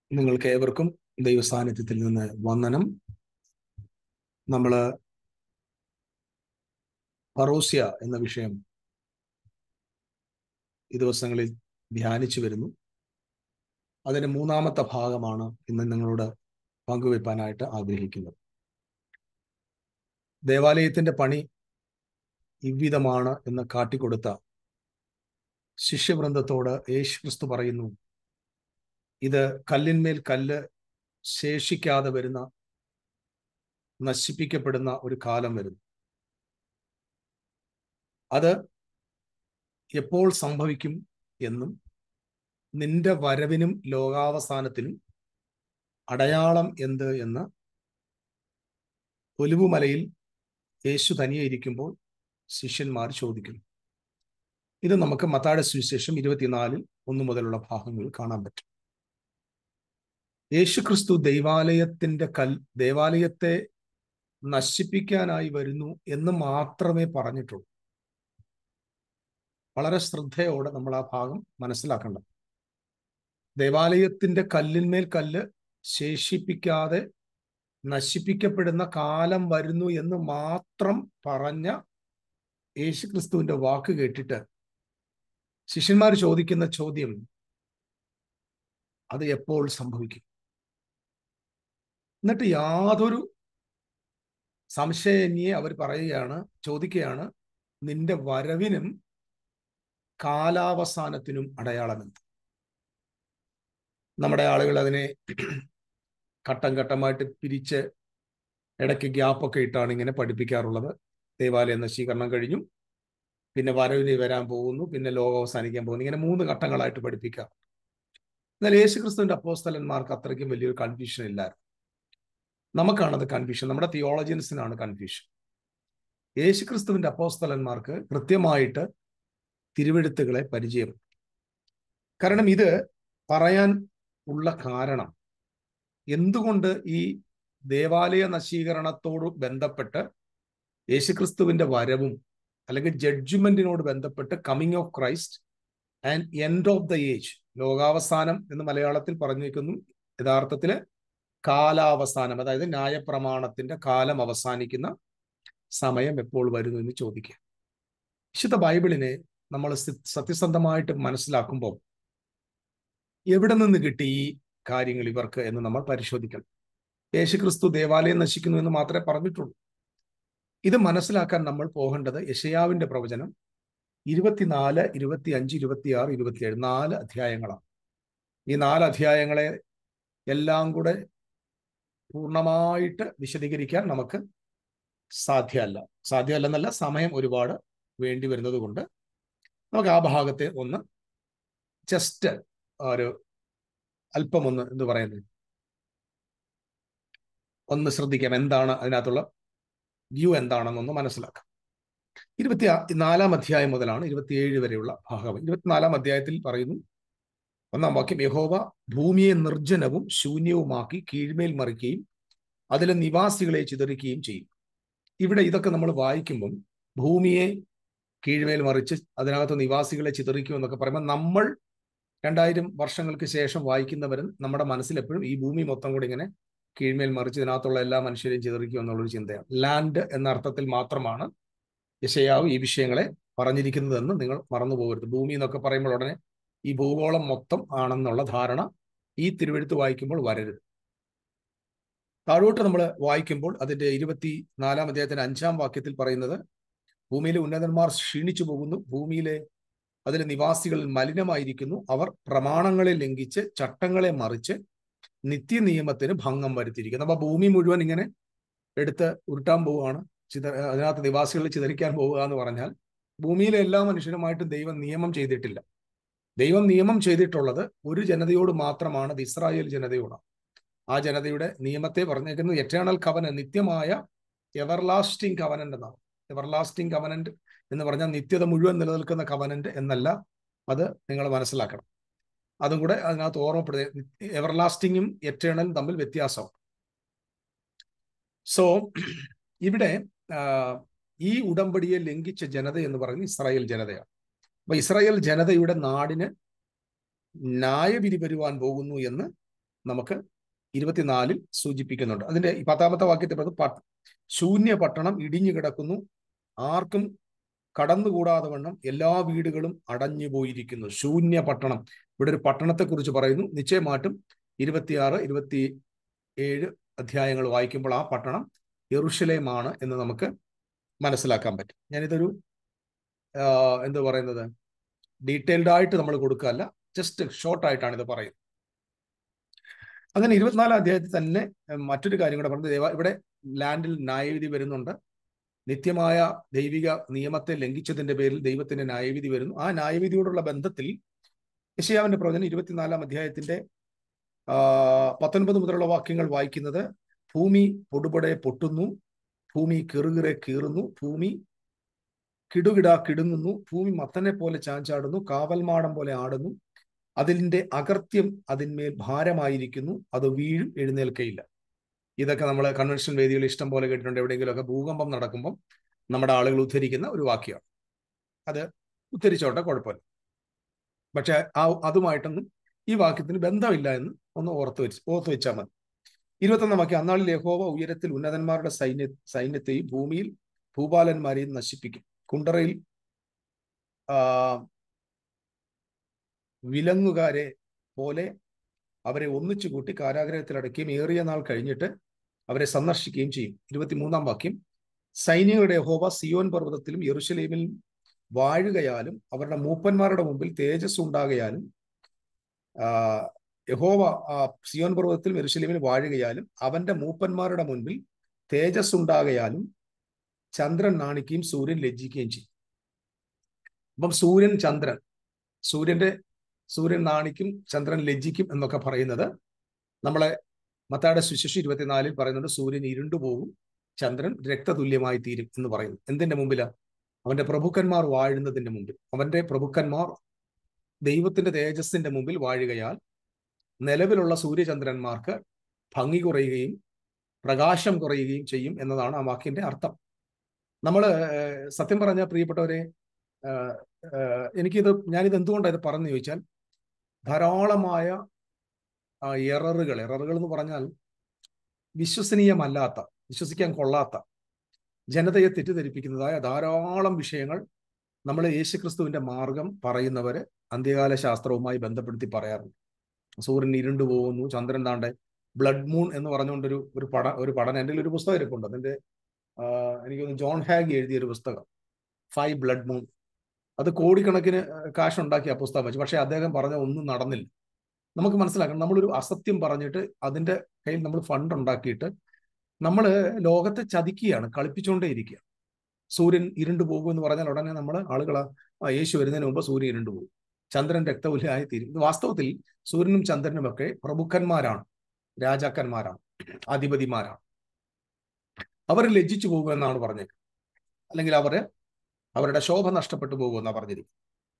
നിങ്ങൾക്ക് ഏവർക്കും ദൈവസാന്നിധ്യത്തിൽ നിന്ന് വന്ദനം നമ്മൾ പറോസ്യ എന്ന വിഷയം ഈ ദിവസങ്ങളിൽ ധ്യാനിച്ചു വരുന്നു അതിന്റെ മൂന്നാമത്തെ ഭാഗമാണ് ഇന്ന് നിങ്ങളോട് പങ്കുവെപ്പാനായിട്ട് ആഗ്രഹിക്കുന്നത് ദേവാലയത്തിന്റെ പണി ഇவ்விധമാണ് എന്ന് കാട്ടിക്കൊടുത്ത ശിഷ്യവൃന്ദത്തോട് യേശു ക്രിസ്തു പറയുന്നു ഇത് കല്ലിന്മേൽ കല്ല് ശേഷിക്കാതെ വരുന്ന നശിപ്പിക്കപ്പെടുന്ന ഒരു കാലം വരുന്നു അത് എപ്പോൾ സംഭവിക്കും എന്നും നിന്റെ വരവിനും ലോകാവസാനത്തിനും അടയാളം എന്ത് എന്ന് ഒലിവുമലയിൽ യേശു തനിയെ ഇരിക്കുമ്പോൾ ശിഷ്യന്മാർ ചോദിക്കുന്നു ഇത് നമുക്ക് മത്താടെ സുവിശേഷം ഇരുപത്തിനാലിൽ ഒന്നു മുതലുള്ള ഭാഗങ്ങളിൽ കാണാൻ പറ്റും യേശു ക്രിസ്തു ദൈവാലയത്തിന്റെ കൽ ദേവാലയത്തെ നശിപ്പിക്കാനായി വരുന്നു എന്ന് മാത്രമേ പറഞ്ഞിട്ടുള്ളൂ വളരെ ശ്രദ്ധയോടെ നമ്മൾ ആ ഭാഗം മനസ്സിലാക്കേണ്ടത് ദേവാലയത്തിന്റെ കല്ലിന്മേൽ കല്ല് ശേഷിപ്പിക്കാതെ നശിപ്പിക്കപ്പെടുന്ന കാലം വരുന്നു എന്ന് മാത്രം പറഞ്ഞ യേശുക്രിസ്തുവിന്റെ വാക്ക് കേട്ടിട്ട് ശിഷ്യന്മാർ ചോദിക്കുന്ന ചോദ്യം അത് എപ്പോൾ സംഭവിക്കും എന്നിട്ട് യാതൊരു സംശയന്യെ അവർ പറയുകയാണ് ചോദിക്കുകയാണ് നിന്റെ വരവിനും കാലാവസാനത്തിനും അടയാളമെന്ത് നമ്മുടെ ആളുകൾ അതിനെ ഘട്ടം ഘട്ടമായിട്ട് പിരിച്ച് ഇടയ്ക്ക് ഗ്യാപ്പൊക്കെ ഇട്ടാണ് ഇങ്ങനെ പഠിപ്പിക്കാറുള്ളത് ദേവാലയ നശീകരണം കഴിഞ്ഞു പിന്നെ വരവിന് വരാൻ പോകുന്നു പിന്നെ ലോകം അവസാനിക്കാൻ പോകുന്നു ഇങ്ങനെ മൂന്ന് ഘട്ടങ്ങളായിട്ട് പഠിപ്പിക്കാം എന്നാൽ യേശു ക്രിസ്തുവിന്റെ അപ്പോസ്തലന്മാർക്ക് അത്രയ്ക്കും വലിയൊരു കൺഫ്യൂഷൻ ഇല്ലായിരുന്നു നമുക്കാണത് കൺഫ്യൂഷൻ നമ്മുടെ തിയോളജിയൻസിനാണ് കൺഫ്യൂഷൻ യേശു ക്രിസ്തുവിന്റെ അപ്പോസ്തലന്മാർക്ക് കൃത്യമായിട്ട് തിരുവെഴുത്തുകളെ പരിചയം കാരണം ഇത് പറയാൻ ഉള്ള കാരണം എന്തുകൊണ്ട് ഈ ദേവാലയ നശീകരണത്തോട് ബന്ധപ്പെട്ട് യേശുക്രിസ്തുവിന്റെ വരവും അല്ലെങ്കിൽ ജഡ്ജ്മെന്റിനോട് ബന്ധപ്പെട്ട് coming of Christ and end of the age ലോകാവസാനം എന്ന് മലയാളത്തിൽ പറഞ്ഞു വെക്കുന്നു യഥാർത്ഥത്തില് കാലാവസാനം അതായത് ന്യായപ്രമാണത്തിന്റെ കാലം അവസാനിക്കുന്ന സമയം എപ്പോൾ വരുന്നു എന്ന് ചോദിക്കുക വിശുദ്ധ ബൈബിളിനെ നമ്മൾ സത്യസന്ധമായിട്ട് മനസ്സിലാക്കുമ്പോൾ എവിടെ നിന്ന് കിട്ടി ഈ കാര്യങ്ങൾ ഇവർക്ക് എന്ന് നമ്മൾ പരിശോധിക്കണം യേശുക്രിസ്തു ദേവാലയം നശിക്കുന്നു എന്ന് മാത്രമേ പറഞ്ഞിട്ടുള്ളൂ ഇത് മനസ്സിലാക്കാൻ നമ്മൾ പോകേണ്ടത് യശയാവിന്റെ പ്രവചനം ഇരുപത്തിനാല് ഇരുപത്തി അഞ്ച് ഇരുപത്തിയാറ് ഇരുപത്തിയേഴ് നാല് അധ്യായങ്ങളാണ് ഈ നാല് അധ്യായങ്ങളെ എല്ലാം കൂടെ പൂർണ്ണമായിട്ട് വിശദീകരിക്കാൻ നമുക്ക് സാധ്യമല്ല സാധ്യമല്ലെന്നല്ല സമയം ഒരുപാട് വേണ്ടി വരുന്നത് കൊണ്ട് നമുക്ക് ആ ഭാഗത്തെ ഒന്ന് ജസ്റ്റ് ഒരു അല്പം ഒന്ന് എന്ത് പറയുന്നത് ഒന്ന് ശ്രദ്ധിക്കാം എന്താണ് അതിനകത്തുള്ള വ്യൂ എന്താണെന്നൊന്ന് മനസ്സിലാക്കാം ഇരുപത്തി നാലാം അധ്യായം മുതലാണ് ഇരുപത്തിയേഴ് വരെയുള്ള ഭാഗം ഇരുപത്തിനാലാം അധ്യായത്തിൽ പറയുന്നു ഒന്നാം വാക്യം യഹോവ ഭൂമിയെ നിർജ്ജനവും ശൂന്യവുമാക്കി കീഴ്മേൽ മറിക്കുകയും അതിലെ നിവാസികളെ ചിതറിക്കുകയും ചെയ്യും ഇവിടെ ഇതൊക്കെ നമ്മൾ വായിക്കുമ്പം ഭൂമിയെ കീഴ്മേൽ മറിച്ച് അതിനകത്ത് നിവാസികളെ ചിതറിക്കും എന്നൊക്കെ പറയുമ്പോൾ നമ്മൾ രണ്ടായിരം വർഷങ്ങൾക്ക് ശേഷം വായിക്കുന്നവരും നമ്മുടെ മനസ്സിൽ എപ്പോഴും ഈ ഭൂമി മൊത്തം കൂടി ഇങ്ങനെ കീഴ്മേൽ മറിച്ച് ഇതിനകത്തുള്ള എല്ലാ മനുഷ്യരെയും ചിതറിക്കും എന്നുള്ളൊരു ചിന്തയാണ് ലാൻഡ് എന്ന അർത്ഥത്തിൽ മാത്രമാണ് യശയാവ് ഈ വിഷയങ്ങളെ പറഞ്ഞിരിക്കുന്നതെന്ന് നിങ്ങൾ മറന്നു പോകരുത് ഭൂമി എന്നൊക്കെ പറയുമ്പോൾ ഉടനെ ഈ ഭൂഗോളം മൊത്തം ആണെന്നുള്ള ധാരണ ഈ തിരുവെഴുത്ത് വായിക്കുമ്പോൾ വരരുത് താഴോട്ട് നമ്മൾ വായിക്കുമ്പോൾ അതിന്റെ ഇരുപത്തി നാലാം അദ്ദേഹത്തിന്റെ അഞ്ചാം വാക്യത്തിൽ പറയുന്നത് ഭൂമിയിലെ ഉന്നതന്മാർ ക്ഷീണിച്ചു പോകുന്നു ഭൂമിയിലെ അതിലെ നിവാസികൾ മലിനമായിരിക്കുന്നു അവർ പ്രമാണങ്ങളെ ലംഘിച്ച് ചട്ടങ്ങളെ മറിച്ച് നിത്യനിയമത്തിന് ഭംഗം വരുത്തിയിരിക്കുന്നു അപ്പൊ ഭൂമി മുഴുവൻ ഇങ്ങനെ എടുത്ത് ഉരുട്ടാൻ പോവുകയാണ് ചിത അതിനകത്ത് നിവാസികളെ ചിതറിക്കാൻ പോവുക എന്ന് പറഞ്ഞാൽ ഭൂമിയിലെ എല്ലാ മനുഷ്യരുമായിട്ടും ദൈവം നിയമം ചെയ്തിട്ടില്ല ദൈവം നിയമം ചെയ്തിട്ടുള്ളത് ഒരു ജനതയോട് മാത്രമാണ് അത് ഇസ്രായേൽ ജനതയോടാണ് ആ ജനതയുടെ നിയമത്തെ പറഞ്ഞേക്കുന്നത് എറ്റേണൽ കവന നിത്യമായ എവർലാസ്റ്റിംഗ് കവനന്റ് എന്നാണ് എവർലാസ്റ്റിംഗ് കവനന്റ് എന്ന് പറഞ്ഞാൽ നിത്യത മുഴുവൻ നിലനിൽക്കുന്ന കവനന്റ് എന്നല്ല അത് നിങ്ങൾ മനസ്സിലാക്കണം അതും കൂടെ അതിനകത്ത് ഓർമ്മപ്പെടുത്തുക എവർലാസ്റ്റിങ്ങും എറ്റേണലും തമ്മിൽ വ്യത്യാസമാണ് സോ ഇവിടെ ഈ ഉടമ്പടിയെ ലംഘിച്ച ജനത എന്ന് പറയുന്നത് ഇസ്രായേൽ ജനതയാണ് അപ്പൊ ഇസ്രായേൽ ജനതയുടെ നാടിന് ന്യായവിധി വരുവാൻ പോകുന്നു എന്ന് നമുക്ക് ഇരുപത്തിനാലിൽ സൂചിപ്പിക്കുന്നുണ്ട് അതിന്റെ ഈ പത്താമത്തെ വാക്യത്തിൽ പറഞ്ഞത് പ- ശൂന്യ പട്ടണം ഇടിഞ്ഞു കിടക്കുന്നു ആർക്കും കടന്നുകൂടാതെ വണ്ണം എല്ലാ വീടുകളും അടഞ്ഞു പോയിരിക്കുന്നു ശൂന്യ പട്ടണം ഇവിടെ ഒരു പട്ടണത്തെ കുറിച്ച് പറയുന്നു നിശ്ചയമായിട്ടും ഇരുപത്തിയാറ് ഇരുപത്തി ഏഴ് അധ്യായങ്ങൾ വായിക്കുമ്പോൾ ആ പട്ടണം യെറുഷലേമാണ് എന്ന് നമുക്ക് മനസ്സിലാക്കാൻ പറ്റും ഞാനിതൊരു ആഹ് എന്താ പറയുന്നത് ഡീറ്റെയിൽഡ് ആയിട്ട് നമ്മൾ കൊടുക്കുകയല്ല ജസ്റ്റ് ഷോർട്ട് ആയിട്ടാണ് ഇത് പറയുന്നത് അങ്ങനെ ഇരുപത്തിനാലാം അധ്യായത്തിൽ തന്നെ ഉം, മറ്റൊരു കാര്യം കൂടെ പറഞ്ഞത് ദേവ ഇവിടെ ലാൻഡിൽ ന്യായവിധി വരുന്നുണ്ട് നിത്യമായ ദൈവിക നിയമത്തെ ലംഘിച്ചതിന്റെ പേരിൽ ദൈവത്തിന്റെ ന്യായവിധി വരുന്നു ആ ന്യായവിധിയോടുള്ള ബന്ധത്തിൽ യശയാവിന്റെ പ്രവചനം ഇരുപത്തിനാലാം അധ്യായത്തിന്റെ ആ പത്തൊൻപത് മുതലുള്ള വാക്യങ്ങൾ വായിക്കുന്നത് ഭൂമി പൊടുപൊടെ പൊട്ടുന്നു ഭൂമി കിറുകിറെ കീറുന്നു ഭൂമി കിടുകിട കിടുങ്ങുന്നു ഭൂമി മത്തനെ പോലെ ചാഞ്ചാടുന്നു കാവൽമാടം പോലെ ആടുന്നു അതിന്റെ അകർത്യം അതിന്മേൽ ഭാരമായിരിക്കുന്നു അത് വീഴും എഴുന്നേൽക്കയില്ല ഇതൊക്കെ നമ്മൾ കൺവെൻഷൻ വേദികളിൽ ഇഷ്ടം പോലെ കേട്ടിട്ടുണ്ട് എവിടെയെങ്കിലുമൊക്കെ ഭൂകമ്പം നടക്കുമ്പം നമ്മുടെ ആളുകൾ ഉദ്ധരിക്കുന്ന ഒരു വാക്യമാണ് അത് ഉദ്ധരിച്ചോട്ടെ കുഴപ്പമില്ല പക്ഷെ ആ അതുമായിട്ടൊന്നും ഈ വാക്യത്തിന് ബന്ധമില്ല എന്ന് ഒന്ന് ഓർത്ത് വെച്ച് ഓർത്ത് വെച്ചാൽ മതി ഇരുപത്തൊന്നാം വാക്യം അന്നാളിൽ യഹോവ ഉയരത്തിൽ ഉന്നതന്മാരുടെ സൈന്യ സൈന്യത്തെയും ഭൂമിയിൽ ഭൂപാലന്മാരെയും നശിപ്പിക്കും കുണ്ടറയിൽ ആ വിലങ്ങുകാരെ പോലെ അവരെ ഒന്നിച്ചു കൂട്ടി കാരാഗ്രഹത്തിൽ അടയ്ക്കുകയും ഏറിയ നാൾ കഴിഞ്ഞിട്ട് അവരെ സന്ദർശിക്കുകയും ചെയ്യും ഇരുപത്തിമൂന്നാം വാക്യം സൈന്യങ്ങളുടെ യഹോവ സിയോൻ പർവ്വതത്തിലും യെറുശലേമിലും വാഴുകയാലും അവരുടെ മൂപ്പന്മാരുടെ മുമ്പിൽ തേജസ് ഉണ്ടാകയാലും ആ, യഹോവ ആ, സിയോൻ പർവ്വതത്തിലും യെരുശലേമിലും വാഴുകയാലും അവന്റെ മൂപ്പന്മാരുടെ മുൻപിൽ തേജസ് ഉണ്ടാകയാലും ചന്ദ്രൻ നാണിക്കുകയും സൂര്യൻ ലജ്ജിക്കുകയും ചെയ്യും അപ്പം സൂര്യൻ ചന്ദ്രൻ സൂര്യന്റെ സൂര്യൻ നാണിക്കും ചന്ദ്രൻ ലജ്ജിക്കും എന്നൊക്കെ പറയുന്നത് നമ്മളെ മത്തായുടെ സുശേഷി ഇരുപത്തിനാലിൽ പറയുന്നുണ്ട് സൂര്യൻ ഇരുണ്ടുപോകും ചന്ദ്രൻ രക്തതുല്യമായി തീരും എന്ന് പറയുന്നു എന്തിന്റെ മുമ്പിലാ അവന്റെ പ്രഭുക്കന്മാർ വാഴുന്നതിന്റെ മുമ്പിൽ അവന്റെ പ്രഭുക്കന്മാർ ദൈവത്തിന്റെ തേജസ്സിന്റെ മുമ്പിൽ വാഴുകയാൽ നിലവിലുള്ള സൂര്യചന്ദ്രന്മാർക്ക് ഭംഗി കുറയുകയും പ്രകാശം കുറയുകയും ചെയ്യും എന്നതാണ് ആ വാക്കിന്റെ അർത്ഥം നമ്മൾ സത്യം പറഞ്ഞ പ്രിയപ്പെട്ടവരെ ഏഹ്, ഏഹ്, എനിക്കിത് ഞാനിത് എന്തുകൊണ്ടാണ് ഇത് പറഞ്ഞു ചോദിച്ചാൽ ധാരാളമായ എററുകൾ എററുകൾ എന്ന് പറഞ്ഞാൽ വിശ്വസനീയമല്ലാത്ത വിശ്വസിക്കാൻ കൊള്ളാത്ത ജനതയെ തെറ്റിദ്ധരിപ്പിക്കുന്നതായ ധാരാളം വിഷയങ്ങൾ നമ്മൾ യേശുക്രിസ്തുവിന്റെ മാർഗം പറയുന്നവര് അന്ത്യകാല ശാസ്ത്രവുമായി ബന്ധപ്പെടുത്തി പറയാറുണ്ട് സൂര്യൻ ഇരുണ്ടു പോകുന്നു ചന്ദ്രൻ താണ്ടെ ബ്ലഡ് മൂൺ എന്ന് പറഞ്ഞുകൊണ്ടൊരു ഒരു പഠ ഒരു പഠനം എൻ്റെ കയ്യിൽ ഒരു പുസ്തകം ഇരിപ്പുണ്ട് അതിന്റെ ആഹ് എനിക്ക് തോന്നുന്നു ജോൺ ഹാഗി എഴുതിയ ഒരു പുസ്തകം ഫൈവ് ബ്ലഡ് മൂൺ അത് കോടിക്കണക്കിന് കാശ് ഉണ്ടാക്കിയ ആ പുസ്തകം വെച്ച് പക്ഷെ അദ്ദേഹം പറഞ്ഞ ഒന്നും നടന്നില്ല നമുക്ക് മനസ്സിലാക്കണം നമ്മളൊരു അസത്യം പറഞ്ഞിട്ട് അതിന്റെ കയ്യിൽ നമ്മൾ ഫണ്ട് ഉണ്ടാക്കിയിട്ട് നമ്മൾ ലോകത്തെ ചതിക്കുകയാണ് കളിപ്പിച്ചുകൊണ്ടേ ഇരിക്കുക സൂര്യൻ ഇരുണ്ടു പോകും എന്ന് പറഞ്ഞാൽ ഉടനെ നമ്മൾ ആളുകളാ ആ യേശു വരുന്നതിന് മുമ്പ് സൂര്യൻ ഇരുണ്ടു പോകും ചന്ദ്രൻ രക്തവുല്യായി തീരും ഇത് വാസ്തവത്തിൽ സൂര്യനും ചന്ദ്രനും ഒക്കെ പ്രഭുക്കന്മാരാണ് രാജാക്കന്മാരാണ് അധിപതിമാരാണ് അവർ ലജ്ജിച്ചു പോകുമെന്നാണ് പറഞ്ഞത് അല്ലെങ്കിൽ അവര് അവരുടെ ശോഭ നഷ്ടപ്പെട്ടു പോകുമെന്നാണ് പറഞ്ഞിരിക്കുന്നത്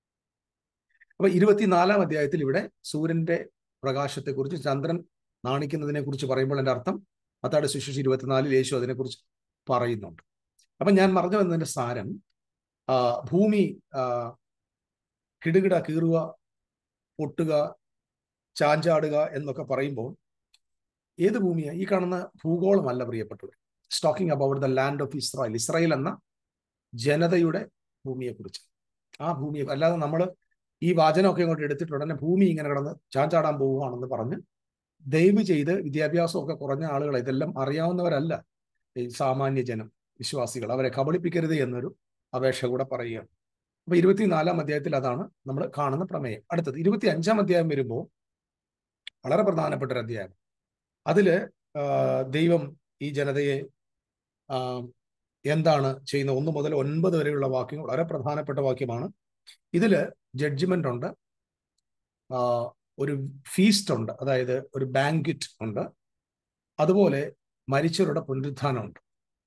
അപ്പൊ ഇരുപത്തിനാലാം അധ്യായത്തിൽ ഇവിടെ സൂര്യന്റെ പ്രകാശത്തെക്കുറിച്ച് ചന്ദ്രൻ നാണിക്കുന്നതിനെ കുറിച്ച് പറയുമ്പോൾ എൻ്റെ അർത്ഥം അത്താട് ശുശ്രൂഷ ഇരുപത്തിനാലിൽ യേശു അതിനെക്കുറിച്ച് പറയുന്നുണ്ട് അപ്പൊ ഞാൻ പറഞ്ഞു വന്നതിന്റെ സാരം ആ, ഭൂമി ആ, കിടുകിട കീറുക പൊട്ടുക ചാഞ്ചാടുക എന്നൊക്കെ പറയുമ്പോൾ ഏത് ഭൂമിയാ ഈ കാണുന്ന ഭൂഗോളമല്ല പ്രിയപ്പെട്ടവർ talking about the land of Israel Israel എന്ന ജനതയുടെ ഭൂമിയെക്കുറിച്ച് ആ ഭൂമിയെ അല്ലാതെ നമ്മൾ ഈ വാചനമൊക്കെ ഇങ്ങോട്ട് എടുത്തിട്ട് ഉടനെ ഭൂമി ഇങ്ങനെ കിടന്ന് ചാഞ്ചാടാൻ പോവുകയാണെന്ന് പറഞ്ഞ് ദയവ് ചെയ്ത് വിദ്യാഭ്യാസമൊക്കെ കുറഞ്ഞ ആളുകൾ ഇതെല്ലാം അറിയാവുന്നവരല്ല ഈ സാമാന്യ ജനം വിശ്വാസികൾ അവരെ കബളിപ്പിക്കരുത് എന്നൊരു അപേക്ഷ കൂടെ പറയുകയാണ് അപ്പൊ ഇരുപത്തിനാലാം അധ്യായത്തിൽ അതാണ് നമ്മൾ കാണുന്ന പ്രമേയം അടുത്തത് ഇരുപത്തി അഞ്ചാം അധ്യായം വരുമ്പോൾ വളരെ പ്രധാനപ്പെട്ട ഒരു അധ്യായം അതില് ആ, ദൈവം ഈ ജനതയെ ആ, എന്താണ് ചെയ്യുന്നത് ഒന്ന് മുതൽ ഒൻപത് വരെയുള്ള വാക്യങ്ങൾ വളരെ പ്രധാനപ്പെട്ട വാക്യമാണ് ഇതില് ജഡ്ജിമെന്റ് ഉണ്ട് ആ, ഒരു ഫീസ്റ്റ് ഉണ്ട് അതായത് ഒരു ബാങ്ക്വറ്റ് ഉണ്ട് അതുപോലെ മരിച്ചവരുടെ പുനരുത്ഥാനമുണ്ട്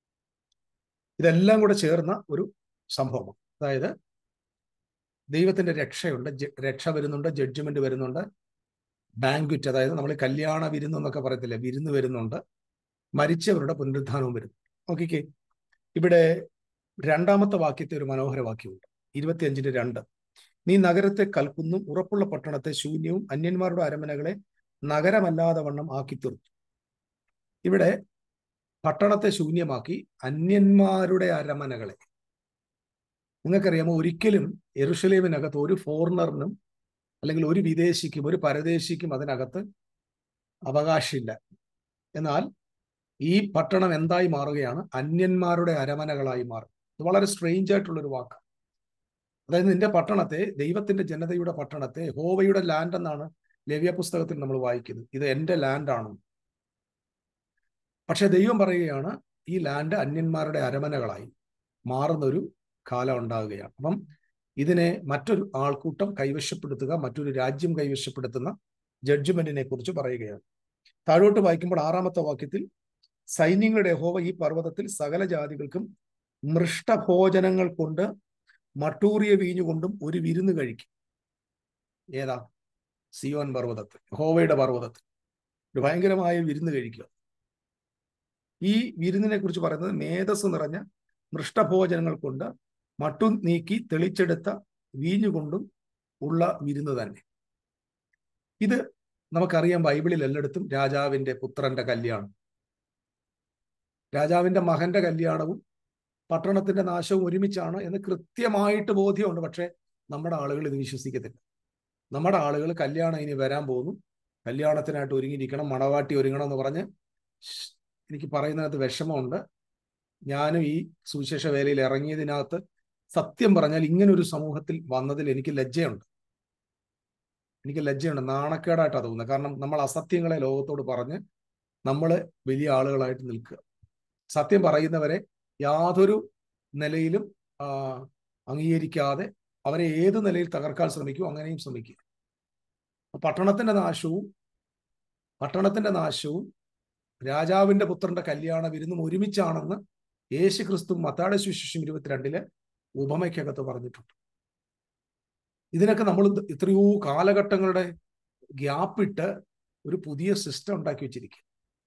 ഇതെല്ലാം കൂടെ ചേർന്ന ഒരു സംഭവമാണ് അതായത് ദൈവത്തിന്റെ രക്ഷയുണ്ട് ജ- രക്ഷ വരുന്നുണ്ട് ജഡ്ജ്മെന്റ് വരുന്നുണ്ട് ബാങ്ക്വറ്റ് അതായത് നമ്മൾ കല്യാണ വിരുന്ന് എന്നൊക്കെ പറയത്തില്ലേ വിരുന്ന് വരുന്നുണ്ട് മരിച്ചവരുടെ പുനരുത്ഥാനവും വരുന്നു നോക്കിക്കേ ഇവിടെ രണ്ടാമത്തെ വാക്യത്തെ ഒരു മനോഹര വാക്യമുണ്ട് ഇരുപത്തിയഞ്ചിന്റെ രണ്ട് നീ നഗരത്തെ കൽക്കുന്നും ഉറപ്പുള്ള പട്ടണത്തെ ശൂന്യവും അന്യന്മാരുടെ അരമനകളെ നഗരമല്ലാതെ വണ്ണം ആക്കി തീർത്തു ഇവിടെ പട്ടണത്തെ ശൂന്യമാക്കി അന്യന്മാരുടെ അരമനകളെ നിങ്ങൾക്കറിയാമോ ഒരിക്കലും എറുഷലേമിനകത്ത് ഒരു ഫോറിനറിനും അല്ലെങ്കിൽ ഒരു വിദേശിക്കും ഒരു പരദേശിക്കും അതിനകത്ത് അവകാശമില്ല എന്നാൽ ഈ പട്ടണം എന്തായി മാറുകയാണ് അന്യന്മാരുടെ അരമനകളായി മാറും ഇത് വളരെ സ്ട്രേഞ്ച് ആയിട്ടുള്ള ഒരു വാക്ക് അതായത് നിന്റെ പട്ടണത്തെ ദൈവത്തിന്റെ ജനതയുടെ പട്ടണത്തെ ഹോവയുടെ ലാൻഡ് എന്നാണ് ലവ്യ പുസ്തകത്തിൽ നമ്മൾ വായിക്കുന്നത് ഇത് എന്റെ ലാൻഡാണ് പക്ഷെ ദൈവം പറയുകയാണ് ഈ ലാൻഡ് അന്യന്മാരുടെ അരമനകളായി മാറുന്ന ഒരു കാലം ഉണ്ടാകുകയാണ് അപ്പം ഇതിനെ മറ്റൊരു ആൾക്കൂട്ടം കൈവശപ്പെടുത്തുക മറ്റൊരു രാജ്യം കൈവശപ്പെടുത്തുന്ന ജഡ്ജ്മെന്റിനെ കുറിച്ച് പറയുകയാണ് താഴോട്ട് വായിക്കുമ്പോൾ ആറാമത്തെ വാക്യത്തിൽ സൈന്യങ്ങളുടെ ഹോവ ഈ പർവ്വതത്തിൽ സകല ജാതികൾക്കും മൃഷ്ടഭോജനങ്ങൾ കൊണ്ട് മട്ടൂറിയ വീഞ്ഞുകൊണ്ടും ഒരു വിരുന്ന് കഴിക്കും ഏതാ സിയോൻ പർവ്വതത്തിൽ ഹോവയുടെ പർവ്വതത്തിൽ ഒരു ഭയങ്കരമായ വിരുന്ന് കഴിക്കുക ഈ വിരുന്നിനെ കുറിച്ച് പറയുന്നത് മേധസ് നിറഞ്ഞ മൃഷ്ടഭോജനങ്ങൾ കൊണ്ട് മട്ടു നീക്കി തെളിച്ചെടുത്ത വീഞ്ഞുകൊണ്ടും ഉള്ള വിരുന്ന് തന്നെ ഇത് നമുക്കറിയാം ബൈബിളിൽ എല്ലായിടത്തും രാജാവിന്റെ പുത്രന്റെ കല്യാണം രാജാവിന്റെ മകന്റെ കല്യാണവും പട്ടണത്തിന്റെ നാശവും ഒരുമിച്ചാണ് എന്ന് കൃത്യമായിട്ട് ബോധ്യമുണ്ട് പക്ഷെ നമ്മുടെ ആളുകൾ ഇത് വിശ്വസിക്കത്തില്ല നമ്മുടെ ആളുകൾ കല്യാണം ഇനി വരാൻ പോകുന്നു കല്യാണത്തിനായിട്ട് ഒരുങ്ങിയിരിക്കണം മണവാട്ടി ഒരുങ്ങണം എന്ന് പറഞ്ഞ് എനിക്ക് പറയുന്നതിനകത്ത് വിഷമമുണ്ട് ഞാനും ഈ സുവിശേഷ വേലയിൽ ഇറങ്ങിയതിനകത്ത് സത്യം പറഞ്ഞാൽ ഇങ്ങനെ ഒരു സമൂഹത്തിൽ വന്നതിൽ എനിക്ക് ലജ്ജയുണ്ട് എനിക്ക് ലജ്ജയുണ്ട് നാണക്കേടായിട്ടാണ് തോന്നുന്നത് കാരണം നമ്മൾ അസത്യങ്ങളെ ലോകത്തോട് പറഞ്ഞ് നമ്മൾ വലിയ ആളുകളായിട്ട് നിൽക്കുക സത്യം പറയുന്നവരെ യാതൊരു നിലയിലും അംഗീകരിക്കാതെ അവരെ ഏത് നിലയിൽ തകർക്കാൻ ശ്രമിക്കും അങ്ങനെയും ശ്രമിക്കുക പട്ടണത്തിന്റെ നാശവും പട്ടണത്തിന്റെ നാശവും രാജാവിന്റെ പുത്രന്റെ കല്യാണ വിരുന്നും ഒരുമിച്ചാണെന്ന് യേശു ക്രിസ്തു മത്താടെ സുശേഷം ഇരുപത്തിരണ്ടില് ഉപമയ്ക്കകത്ത് പറഞ്ഞിട്ടുണ്ട് ഇതിനൊക്കെ നമ്മൾ എത്രയോ കാലഘട്ടങ്ങളുടെ ഗ്യാപ്പിട്ട് ഒരു പുതിയ സിസ്റ്റം ഉണ്ടാക്കി വെച്ചിരിക്കുക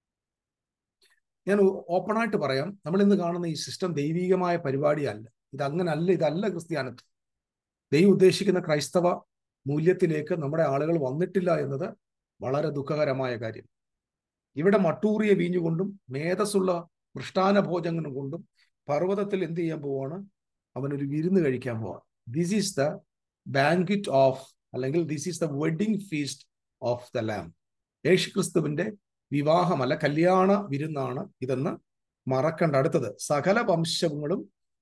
ഞാൻ ഓപ്പണായിട്ട് പറയാം നമ്മൾ ഇന്ന് കാണുന്ന ഈ സിസ്റ്റം ദൈവികമായ പരിപാടിയല്ല ഇത് അങ്ങനല്ല ഇതല്ല ക്രിസ്ത്യാനിത്വം ദൈവം ഉദ്ദേശിക്കുന്ന ക്രൈസ്തവ മൂല്യത്തിലേക്ക് നമ്മുടെ ആളുകൾ വന്നിട്ടില്ല എന്നത് വളരെ ദുഃഖകരമായ കാര്യം ഇവിടെ മട്ടൂറിയ വീഞ്ഞുകൊണ്ടും മേധസ്സുള്ള മൃഷ്ടാന ഭോജനം കൊണ്ടും പർവ്വതത്തിൽ എന്ത് ചെയ്യാൻ പോവാണ് അവനൊരു വിരുന്ന് കഴിക്കാൻ പോവാണ് this is the banquet of അല്ലെങ്കിൽ this is the wedding feast of the lamb യേശു ക്രിസ്തുവിന്റെ വിവാഹമല്ല കല്യാണ വിരുന്നാണ് ഇതെന്ന് മറക്കണ്ട അടുത്തത് സകല വംശങ്ങളും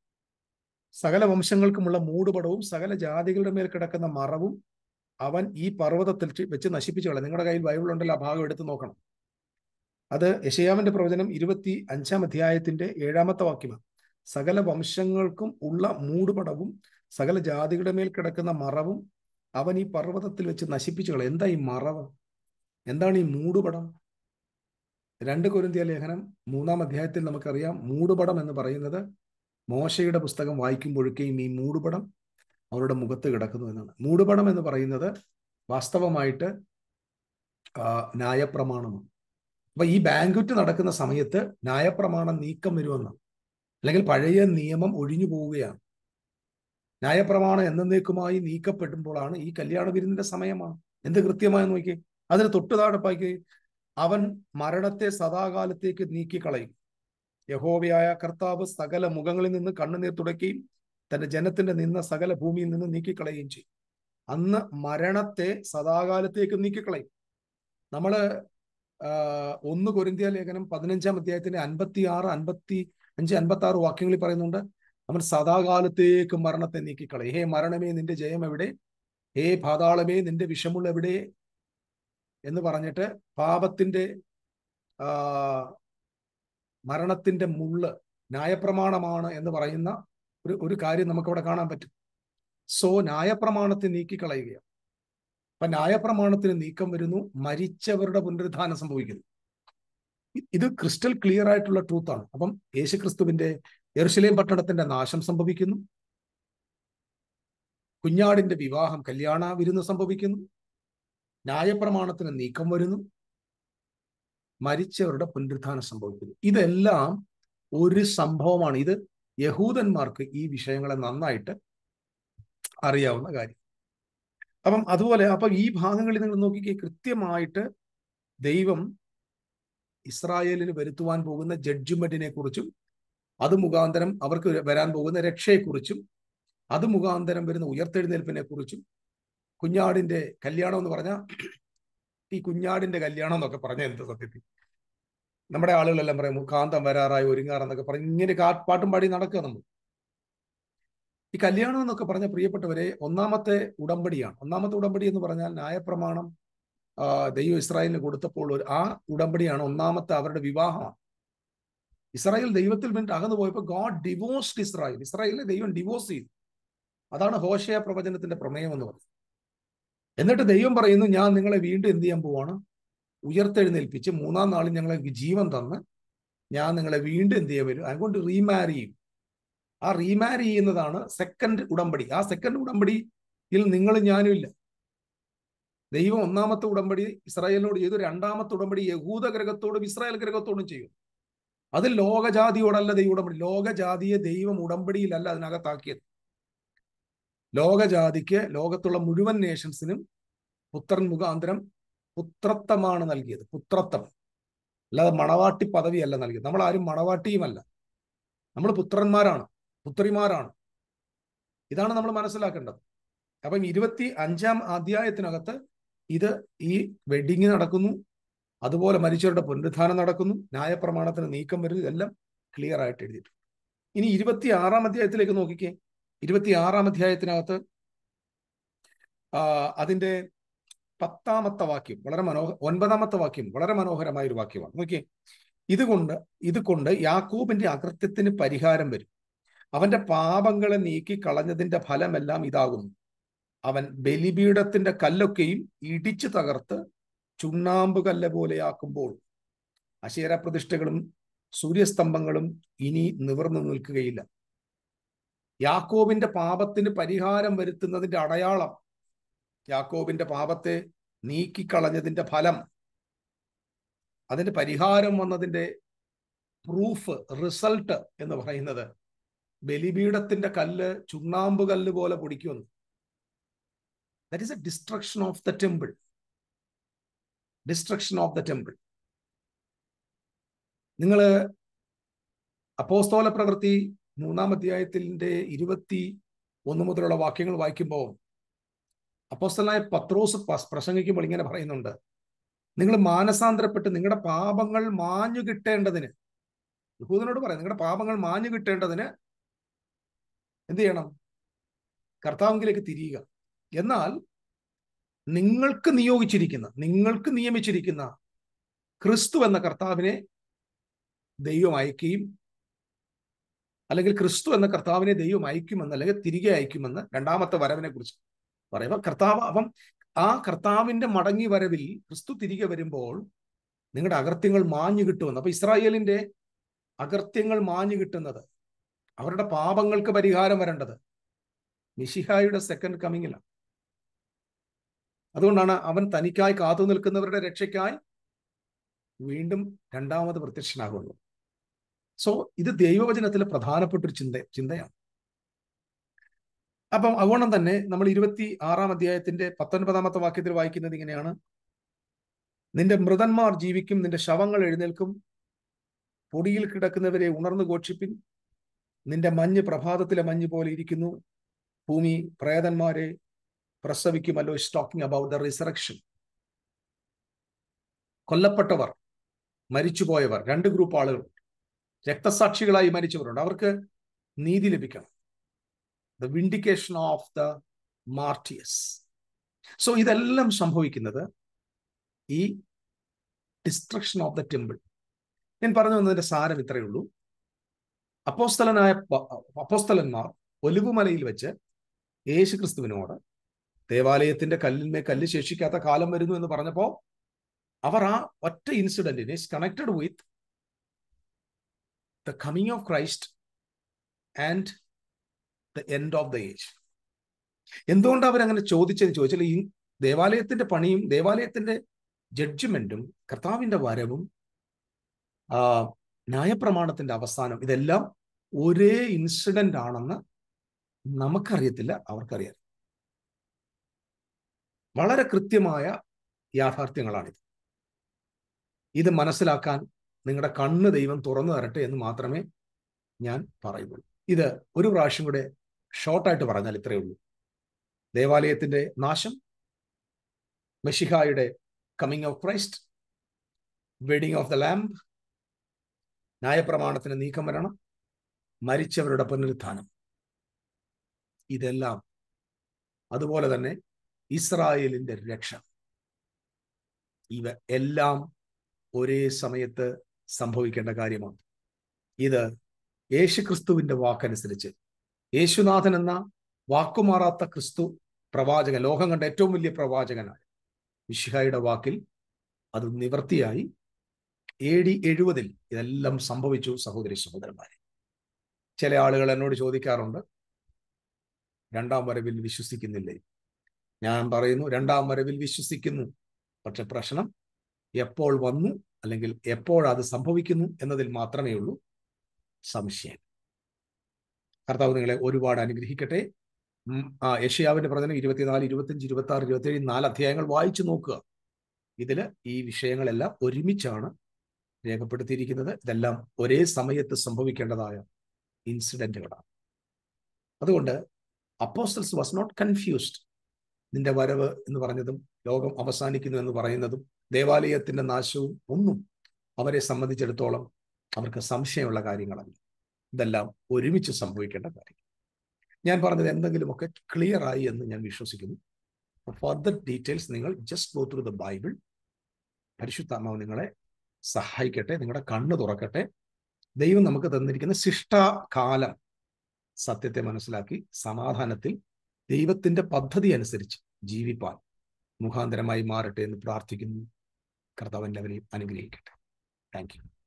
സകല വംശങ്ങൾക്കുമുള്ള മൂടുപടവും സകല ജാതികളുടെ മേൽ കിടക്കുന്ന മറവും അവൻ ഈ പർവ്വതത്തിൽ വെച്ച് നശിപ്പിച്ചു കളയും നിങ്ങളുടെ കയ്യിൽ ബൈബിൾ ഉണ്ടല്ലോ ആ ഭാഗം എടുത്ത് നോക്കണം അത് യശയാമിന്റെ പ്രവചനം ഇരുപത്തി അഞ്ചാം അധ്യായത്തിന്റെ ഏഴാമത്തെ വാക്യമാണ് സകല വംശങ്ങൾക്കും ഉള്ള മൂടുപടവും സകല ജാതികളുടെ മേൽ കിടക്കുന്ന മറവും അവൻ ഈ പർവ്വതത്തിൽ വെച്ച് നശിപ്പിച്ചു കളയും എന്താ ഈ മറവ് എന്താണ് ഈ മൂടുപടം രണ്ട് കൊരിന്തിയ ലേഖനം മൂന്നാം അധ്യായത്തിൽ നമുക്കറിയാം മൂടുപടം എന്ന് പറയുന്നത് മോശയുടെ പുസ്തകം വായിക്കുമ്പോഴൊക്കെയും ഈ മൂടുപടം അവരുടെ മുഖത്ത് കിടക്കുന്നു എന്നാണ് മൂടുപടം എന്ന് പറയുന്നത് വാസ്തവമായിട്ട് ന്യായപ്രമാണമാണ് അപ്പൊ ഈ ബാങ്കുറ്റ് നടക്കുന്ന സമയത്ത് ന്യായപ്രമാണം നീക്കം വരുമെന്ന് അല്ലെങ്കിൽ പഴയ നിയമം ഒഴിഞ്ഞു പോവുകയാണ് ന്യായപ്രമാണം എന്നേക്കുമായി നീക്കപ്പെടുമ്പോഴാണ് ഈ കല്യാണ വിരുന്നിന്റെ സമയമാണ് എന്ത് കൃത്യമായി നോക്കി അതിന് തൊട്ടു താഴെപ്പാക്കി അവൻ മരണത്തെ സദാകാലത്തേക്ക് നീക്കിക്കളയും യഹോവയായ കർത്താവ് സകല മുഖങ്ങളിൽ നിന്ന് കണ്ണുനീർ തുടയ്ക്കുകയും തന്റെ ജനത്തിന്റെ നിന്ന സകല ഭൂമിയിൽ നിന്ന് നീക്കിക്കളയുകയും ചെയ്യും അന്ന് മരണത്തെ സദാകാലത്തേക്ക് നീക്കിക്കളയും നമ്മള് ഒന്ന് കൊരിന്തിയ ലേഖനം പതിനഞ്ചാം അധ്യായത്തിന്റെ അൻപത്തി ആറ് അൻപത്തി അഞ്ച് അൻപത്തി ആറ് വാക്യങ്ങളിൽ പറയുന്നുണ്ട് അവൻ സദാകാലത്തേക്ക് മരണത്തെ നീക്കിക്കളയും ഹേ മരണമേ നിന്റെ ജയം എവിടെ ഹേ പാതാളമേ നിന്റെ വിഷമുള്ള എവിടെ എന്ന് പറഞ്ഞിട്ട് പാപത്തിന്റെ ആ മരണത്തിന്റെ മുള്ള് ന്യായപ്രമാണമാണ് എന്ന് പറയുന്ന ഒരു ഒരു കാര്യം നമുക്കവിടെ കാണാൻ പറ്റും സോ ന്യായപ്രമാണത്തെ നീക്കിക്കളയുകയാണ് അപ്പൊ ന്യായപ്രമാണത്തിന് നീക്കം വരുന്നു മരിച്ചവരുടെ പുനരുദ്ധാനം സംഭവിക്കുന്നു ഇത് ക്രിസ്റ്റൽ ക്ലിയർ ആയിട്ടുള്ള ട്രൂത്താണ് അപ്പം യേശുക്രിസ്തുവിന്റെ എറുശലേം പട്ടണത്തിന്റെ നാശം സംഭവിക്കുന്നു കുഞ്ഞാടിന്റെ വിവാഹം കല്യാണ വിരുന്ന് സംഭവിക്കുന്നു ന്യായപ്രമാണത്തിന് നീക്കം വരുന്നു മരിച്ചവരുടെ പുനരുദ്ധാനം സംഭവിക്കുന്നു ഇതെല്ലാം ഒരു സംഭവമാണ് ഇത് യഹൂദന്മാർക്ക് ഈ വിഷയങ്ങളെ നന്നായിട്ട് അറിയാവുന്ന കാര്യം അപ്പം അതുപോലെ അപ്പൊ ഈ ഭാഗങ്ങളിൽ നിങ്ങൾ നോക്കിക്കേ കൃത്യമായിട്ട് ദൈവം ഇസ്രായേലിന് വരുത്തുവാൻ പോകുന്ന ജഡ്ജ്മെന്റിനെ കുറിച്ചും അത് മുഖാന്തരം അവർക്ക് വരാൻ പോകുന്ന രക്ഷയെക്കുറിച്ചും അത് മുഖാന്തരം വരുന്ന ഉയർത്തെഴുന്നേൽപ്പിനെ കുറിച്ചും കുഞ്ഞാടിന്റെ കല്യാണം എന്ന് പറഞ്ഞാൽ ഈ കുഞ്ഞാടിന്റെ കല്യാണം എന്നൊക്കെ പറഞ്ഞ എന്ത് സത്യത്തിൽ നമ്മുടെ ആളുകളെല്ലാം പറയും കാന്തം വരാറായി ഒരുങ്ങാറെന്നൊക്കെ പറഞ്ഞ് ഇങ്ങനെ പാട്ടും പാടി നടക്കുക നമ്മൾ ഈ കല്യാണം എന്നൊക്കെ പറഞ്ഞ പ്രിയപ്പെട്ടവരെ ഒന്നാമത്തെ ഉടമ്പടിയാണ് ഒന്നാമത്തെ ഉടമ്പടി എന്ന് പറഞ്ഞാൽ ന്യായപ്രമാണം ദൈവം ഇസ്രായേലിന് കൊടുത്തപ്പോൾ ഒരു ആ ഉടമ്പടിയാണ് ഒന്നാമത്തെ അവരുടെ വിവാഹമാണ് ഇസ്രായേൽ ദൈവത്തിൽ വേണ്ടി അകന്നു പോയപ്പോൾ ഗോഡ് ഡിവോഴ്സ്ഡ് ഇസ്രായേൽ ഇസ്രായേലിനെ ദൈവം ഡിവോഴ്സ് ചെയ്തു അതാണ് ഹോഷയ പ്രവചനത്തിന്റെ പ്രമേയം എന്ന് പറയുന്നത് എന്നിട്ട് ദൈവം പറയുന്നു ഞാൻ നിങ്ങളെ വീണ്ടും എന്ത് ചെയ്യാൻ പോവാണ് ഉയർത്തെഴുന്നേൽപ്പിച്ച് മൂന്നാം നാളിൽ ഞങ്ങളെ ജീവൻ തന്ന് ഞാൻ നിങ്ങളെ വീണ്ടും എന്ത് ചെയ്യാൻ വരും അതുകൊണ്ട് റീമാരി ചെയ്യും ആ റീമാരി ചെയ്യുന്നതാണ് സെക്കൻഡ് ഉടമ്പടി ആ സെക്കൻഡ് ഉടമ്പടിയിൽ നിങ്ങൾ ഞാനും ഇല്ല ദൈവം ഒന്നാമത്തെ ഉടമ്പടി ഇസ്രായേലിനോട് ചെയ്തു രണ്ടാമത്തെ ഉടമ്പടി യഹൂദ ഗ്രഹത്തോടും ഇസ്രായേൽ ഗ്രഹത്തോടും ചെയ്യും അത് ലോകജാതിയോടല്ല ദൈവ ഉടമ്പടി ലോകജാതിയെ ദൈവം ഉടമ്പടിയിലല്ല അതിനകത്താക്കിയത് ലോകജാതിക്ക് ലോകത്തുള്ള മുഴുവൻ നേഷൻസിനും പുത്രൻ മുഖാന്തരം പുത്രത്വമാണ് നൽകിയത് പുത്രത്വം അല്ലാതെ മണവാട്ടി പദവിയല്ല നൽകിയത് നമ്മൾ ആരും മണവാട്ടിയുമല്ല നമ്മൾ പുത്രന്മാരാണ് പുത്രിമാരാണ് ഇതാണ് നമ്മൾ മനസ്സിലാക്കേണ്ടത് അപ്പം ഇരുപത്തി അഞ്ചാം അധ്യായത്തിനകത്ത് ഇത് ഈ വെഡിങ് നടക്കുന്നു അതുപോലെ മരിച്ചവരുടെ പുനരുദ്ധാനം നടക്കുന്നു ന്യായപ്രമാണത്തിന് നീക്കം വരുന്നു ഇതെല്ലാം ക്ലിയർ ആയിട്ട് എഴുതിയിട്ടുണ്ട് ഇനി ഇരുപത്തി ആറാം അധ്യായത്തിലേക്ക് നോക്കിക്കേ ഇരുപത്തി ആറാം അധ്യായത്തിനകത്ത് അതിന്റെ പത്താമത്തെ വാക്യം വളരെ മനോഹ ഒൻപതാമത്തെ വാക്യം വളരെ മനോഹരമായ ഒരു വാക്യമാണ് നോക്കിയേ ഇതുകൊണ്ട് ഇതുകൊണ്ട് യാക്കൂബിന്റെ അകൃത്യത്തിന് പരിഹാരം വരും അവന്റെ പാപങ്ങളെ നീക്കി കളഞ്ഞതിന്റെ ഫലമെല്ലാം ഇതാകുന്നു അവൻ ബലിപീഠത്തിന്റെ കല്ലൊക്കെയും ഇടിച്ചു തകർത്ത് ചുണ്ണാമ്പ് കല്ല് പോലെയാക്കുമ്പോൾ അശേര പ്രതിഷ്ഠകളും സൂര്യസ്തംഭങ്ങളും ഇനി നിവർന്നു നിൽക്കുകയില്ല യാക്കോബിന്റെ പാപത്തിന് പരിഹാരം വരുത്തുന്നതിന്റെ അടയാളം യാക്കോബിന്റെ പാപത്തെ നീക്കിക്കളഞ്ഞതിന്റെ ഫലം അതിന്റെ പരിഹാരം വന്നതിന്റെ പ്രൂഫ് റിസൾട്ട് എന്ന് പറയുന്നത് ബലിപീഠത്തിന്റെ കല്ല് ചുണ്ണാമ്പ് കല്ല് പോലെ പൊടിക്കുമെന്ന് that is a destruction of the temple destruction of the temple നിങ്ങൾ അപ്പോസ്തോല പ്രവൃത്തി മൂന്നാം അധ്യായത്തിന്റെ ഇരുപത്തി ഒന്ന് മുതലുള്ള വാക്യങ്ങൾ വായിക്കുമ്പോൾ അപ്പോസ്തലായ പത്രോസ് പ്രസംഗിക്കുമ്പോൾ ഇങ്ങനെ പറയുന്നുണ്ട് നിങ്ങൾ മാനസാന്തരപ്പെട്ട് നിങ്ങളുടെ പാപങ്ങൾ മാഞ്ഞു കിട്ടേണ്ടതിന് യഹൂദനോട് പറയാം നിങ്ങളുടെ പാപങ്ങൾ മാഞ്ഞു കിട്ടേണ്ടതിന് എന്ത് ചെയ്യണം കർത്താവിലേക്ക് തിരിയുക എന്നാൽ നിങ്ങൾക്ക് നിയോഗിച്ചിരിക്കുന്ന നിങ്ങൾക്ക് നിയമിച്ചിരിക്കുന്ന ക്രിസ്തു എന്ന കർത്താവിനെ ദൈവം അയക്കുകയും അല്ലെങ്കിൽ ക്രിസ്തു എന്ന കർത്താവിനെ ദൈവം അയക്കുമെന്ന് അല്ലെങ്കിൽ തിരികെ അയക്കുമെന്ന് രണ്ടാമത്തെ വരവിനെ കുറിച്ച് പറയുമ്പോൾ കർത്താവ് അപ്പം ആ കർത്താവിന്റെ മടങ്ങി വരവിൽ ക്രിസ്തു തിരികെ വരുമ്പോൾ നിങ്ങളുടെ അകൃത്യങ്ങൾ മാഞ്ഞു കിട്ടുമെന്ന് അപ്പൊ ഇസ്രായേലിന്റെ അകൃത്യങ്ങൾ മാഞ്ഞു കിട്ടുന്നത് അവരുടെ പാപങ്ങൾക്ക് പരിഹാരം വരേണ്ടത് മിഷിഹായുടെ സെക്കൻഡ് കമ്മിങ്ങിലാണ് അതുകൊണ്ടാണ് അവൻ തനിക്കായി കാത്തു നിൽക്കുന്നവരുടെ രക്ഷയ്ക്കായി വീണ്ടും രണ്ടാമത് പ്രത്യക്ഷനാകുന്നു സോ ഇത് ദൈവവചനത്തിലെ പ്രധാനപ്പെട്ട ഒരു ചിന്ത ചിന്തയാണ് അപ്പം അതുകൊണ്ടും തന്നെ നമ്മൾ ഇരുപത്തി ആറാം അധ്യായത്തിന്റെ പത്തൊൻപതാമത്തെ വാക്യത്തിൽ വായിക്കുന്നത് ഇങ്ങനെയാണ് നിന്റെ മൃതന്മാർ ജീവിക്കും നിന്റെ ശവങ്ങൾ എഴുന്നേൽക്കും പൊടിയിൽ കിടക്കുന്നവരെ ഉണർന്നു ഘോഷിപ്പിൻ നിന്റെ മഞ്ഞ് പ്രഭാതത്തിലെ മഞ്ഞ് പോലെ ഇരിക്കുന്നു ഭൂമി പ്രേതന്മാരെ പ്രസവിക്കുമല്ലോ is talking about the resurrection കൊല്ലപ്പെട്ടവർ മരിച്ചുപോയവർ രണ്ട് ഗ്രൂപ്പ് ആളുകൾ രക്തസാക്ഷികളായി മരിച്ചവരുണ്ട് അവർക്ക് നീതി ലഭിക്കണം the vindication of the martyrs so ഇതെല്ലാം സംഭവിക്കുന്നത് ഈ ഡിസ്ട്രക്ഷൻ ഓഫ് ദ ടെമ്പിൾ ഞാൻ പറഞ്ഞു വന്നതിന്റെ സാരം ഇത്രയേ ഉള്ളൂ അപ്പോസ്തലനായ അപ്പോസ്തലന്മാർ ഒലിവുമലയിൽ വെച്ച് യേശു ക്രിസ്തുവിനോട് ദേവാലയത്തിന്റെ കല്ലിന്മേ കല്ല് ശേഷിക്കാത്ത കാലം വരുന്നു എന്ന് പറഞ്ഞപ്പോ അവർ ആ ഒറ്റ ഇൻസിഡന്റിനെ connected with the coming of Christ and the end of the age എന്തുകൊണ്ട് അവരങ്ങനെ ചോദിച്ചെന്ന് ചോദിച്ചാൽ ഈ ദേവാലയത്തിന്റെ പണിയും ദേവാലയത്തിന്റെ ജഡ്ജ്മെന്റും കർത്താവിന്റെ വരവും ന്യായപ്രമാണത്തിന്റെ അവസാനം ഇതെല്ലാം ഒരേ ഇൻസിഡന്റ് ആണെന്ന് നമുക്കറിയത്തില്ല അവർക്കറിയാം വളരെ കൃത്യമായ യാഥാർത്ഥ്യങ്ങളാണിത് ഇത് മനസ്സിലാക്കാൻ നിങ്ങളുടെ കണ്ണ് ദൈവം തുറന്നു തരട്ടെ എന്ന് മാത്രമേ ഞാൻ പറയുന്നുള്ളൂ ഇത് ഒരു പ്രാവശ്യം കൂടെ ഷോർട്ടായിട്ട് പറഞ്ഞാൽ ഇത്രയേ ഉള്ളൂ ദേവാലയത്തിന്റെ നാശം മെഷിഹായുടെ coming of Christ wedding of the lamb ന്യായപ്രമാണത്തിന് നീക്കം വരണം മരിച്ചവരുടെ പുനരുത്ഥാനം ഇതെല്ലാം അതുപോലെ തന്നെ ഇസ്രായേലിന്റെ രക്ഷ ഇവ എല്ലാം ഒരേ സമയത്ത് സംഭവിക്കേണ്ട കാര്യമാണ് ഇത് യേശുക്രിസ്തുവിന്റെ വാക്കനുസരിച്ച് യേശുനാഥൻ എന്ന വാക്കുമാറാത്ത ക്രിസ്തു പ്രവാചകൻ ലോകം കണ്ട ഏറ്റവും വലിയ പ്രവാചകനായ വിഷിഹായുടെ വാക്കിൽ അത് നിവർത്തിയായി എ ഡി എഴുപതിൽ ഇതെല്ലാം സംഭവിച്ചു സഹോദരി സഹോദരന്മാരെ ചില ആളുകൾ എന്നോട് ചോദിക്കാറുണ്ട് രണ്ടാം വരവിൽ വിശ്വസിക്കുന്നില്ലേ ഞാൻ പറയുന്നു രണ്ടാം വരവിൽ വിശ്വസിക്കുന്നു പക്ഷെ പ്രശ്നം എപ്പോൾ വന്നു അല്ലെങ്കിൽ എപ്പോഴത് സംഭവിക്കുന്നു എന്നതിൽ മാത്രമേ ഉള്ളൂ സംശയം കർത്താവ് നിങ്ങളെ ഒരുപാട് അനുഗ്രഹിക്കട്ടെ ആ യഷ്യാവിന്റെ പ്രചനം ഇരുപത്തിനാല് ഇരുപത്തിയഞ്ച് ഇരുപത്തി ആറ് ഇരുപത്തിയേഴ് നാല് അധ്യായങ്ങൾ വായിച്ചു നോക്കുക ഇതില് ഈ വിഷയങ്ങളെല്ലാം ഒരുമിച്ചാണ് രേഖപ്പെടുത്തിയിരിക്കുന്നത് ഇതെല്ലാം ഒരേ സമയത്ത് സംഭവിക്കേണ്ടതായ ഇൻസിഡന്റുകളാണ് അതുകൊണ്ട് അപ്പോസ്റ്റൽസ് വാസ് നോട്ട് കൺഫ്യൂസ്ഡ് നിന്റെ വരവ് എന്ന് പറഞ്ഞതും ലോകം അവസാനിക്കുന്നു എന്ന് പറയുന്നതും ദേവാലയത്തിന്റെ നാശവും ഒന്നും അവരെ സംബന്ധിച്ചിടത്തോളം അവർക്ക് സംശയമുള്ള കാര്യങ്ങളല്ല ഇതെല്ലാം ഒരുമിച്ച് സംഭവിക്കേണ്ട കാര്യം ഞാൻ പറഞ്ഞത് എന്തെങ്കിലുമൊക്കെ ക്ലിയർ ആയി എന്ന് ഞാൻ വിശ്വസിക്കുന്നു ഫർദർ ഡീറ്റെയിൽസ് നിങ്ങൾ just go through the Bible പരിശുദ്ധാത്മാവ് നിങ്ങളെ സഹായിക്കട്ടെ നിങ്ങളുടെ കണ്ണ് തുറക്കട്ടെ ദൈവം നമുക്ക് തന്നിരിക്കുന്ന ശിഷ്ടകാലം സത്യത്തെ മനസ്സിലാക്കി സമാധാനത്തിൽ ദൈവത്തിന്റെ പദ്ധതി അനുസരിച്ച് ജീവിപ്പാൻ മുഖാന്തരമായി മാറട്ടെ എന്ന് പ്രാർത്ഥിക്കുന്നു കർത്താവ് എല്ലാവരെയും അനുഗ്രഹിക്കട്ടെ താങ്ക് യു